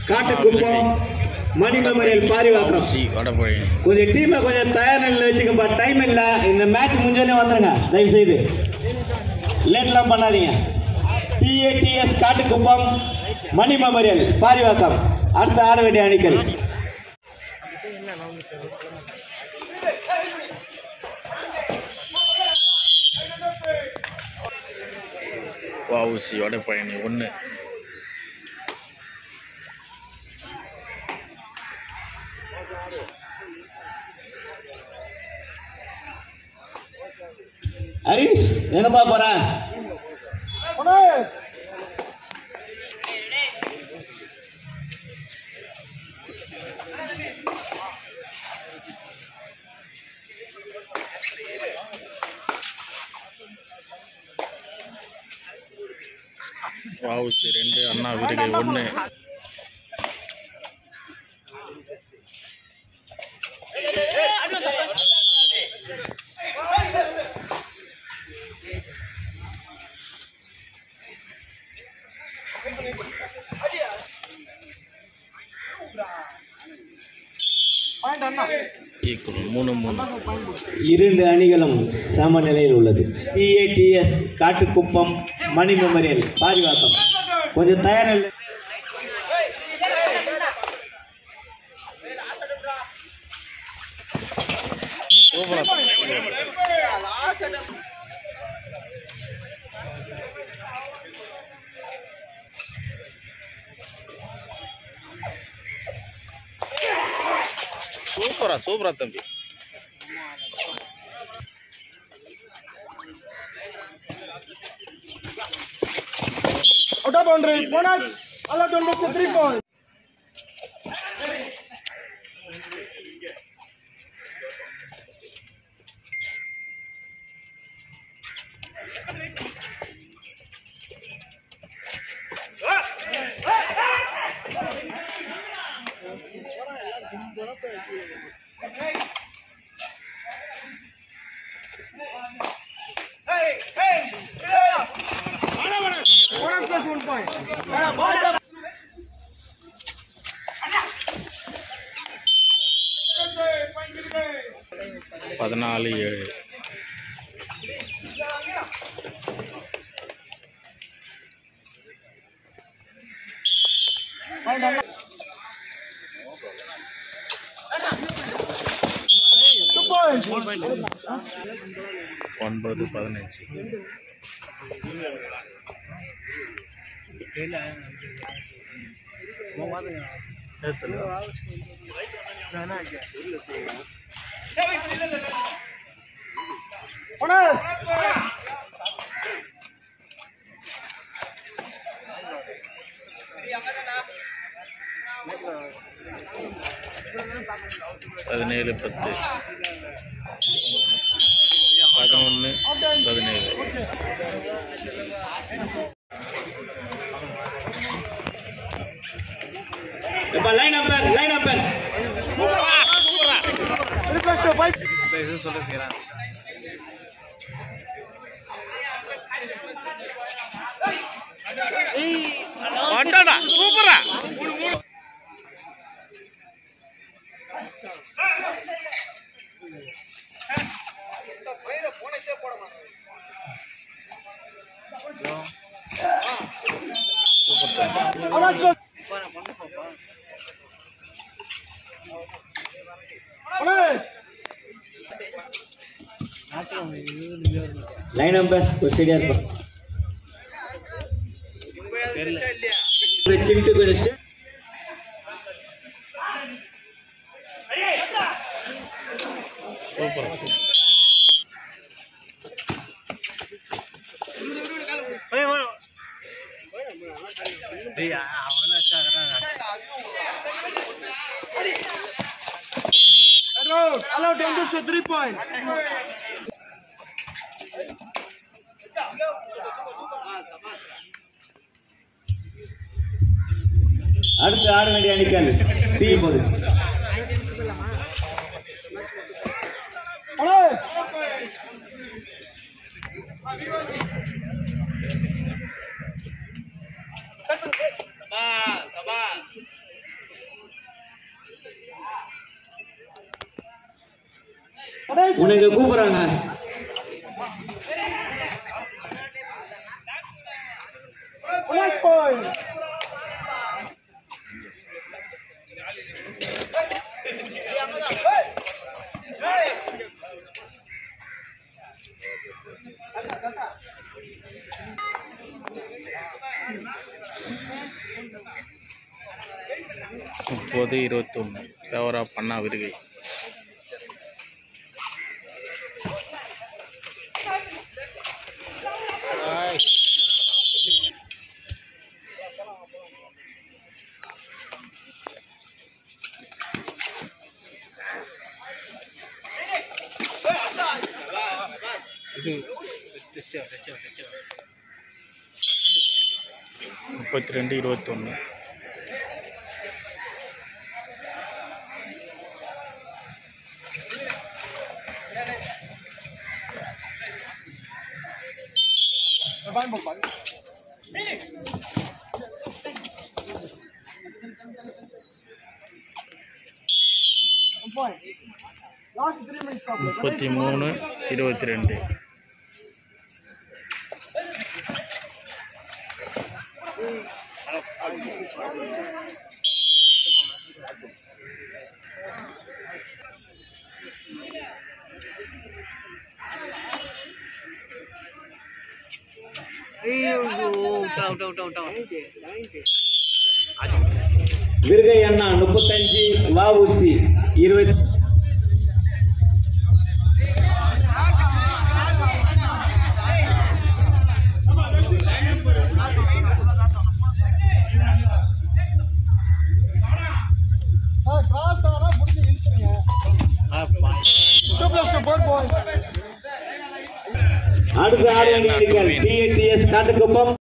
Kattukuppam Mani memorial Parivakkam C Vadapalani கொஞ்சம் டீமை கொஞ்சம் தயார் நிலையில் வச்சுக்கப்பா டைம் இல்லை இந்த மேட்ச் முடிஞ்சோடனே வந்துருங்க தயவு செய்து லேட்லாம் பண்ணாதீங்க டிஏடிஎஸ் காட்டுக்குப்பம் மணி மெமரியல் பாரிவாக்கம் அடுத்து ஆட வேண்டிய அணிகள் வஉசி வடபழனி ஒன்று ஹரிஷ் எங்கப்பா போற வஉசி ரெண்டு அண்ணா விருகை ஒன்று ஈக்குவல் மூணு மூணு இரண்டு அணிகளும் சம நிலையில் உள்ளது டிஏடிஎஸ் காட்டுக்குப்பம் மணி மெமரியல் பாரிவாக்கம் கொஞ்சம் தயார் நிலை- சூப்பரா சூப்பரா தம்பி Out of boundary, bonus, allowed to make the three point. Bonus plus one point. பதினாலு ஏழு Two points. ஒன்பது பதினஞ்சு Bonus. பதினேழு பத்து பதினொன்று பதினேழு இப்ப line number line number Three plus two, five. அடாடா சூப்பரா Bonus plus. Bonus. Line number ஒரு சரியா இருக்கும் சில்ட்டு கொஞ்சம் ஸ்டே- சூப்பரா super Allowed, allowed to induce a three point. அடுத்து ஆட வேண்டிய அணிகள் டீ போது Bonus. உனக்கு கூப்பிடுறாங்க Bonus point. முப்பது இருபத்தொன்று ஃபேவரா பண்ணா விருகை முப்பத்தி ரெண்டு இருபத்தொன்று Fine ball, fine. One point. Last three minutes stop. முப்பத்தி மூணு இருபத்தி ரெண்டு விருகை அண்ணா முப்பத்தஞ்சு வஉசி இருபத்தி Ah, cross ஆனா முடிஞ்சு இழுத்துருங்க. Two plus two, four points. அடுத்து ஆட வேண்டிய டிஎன்டிஎஸ் காட்டுக்குப்பம்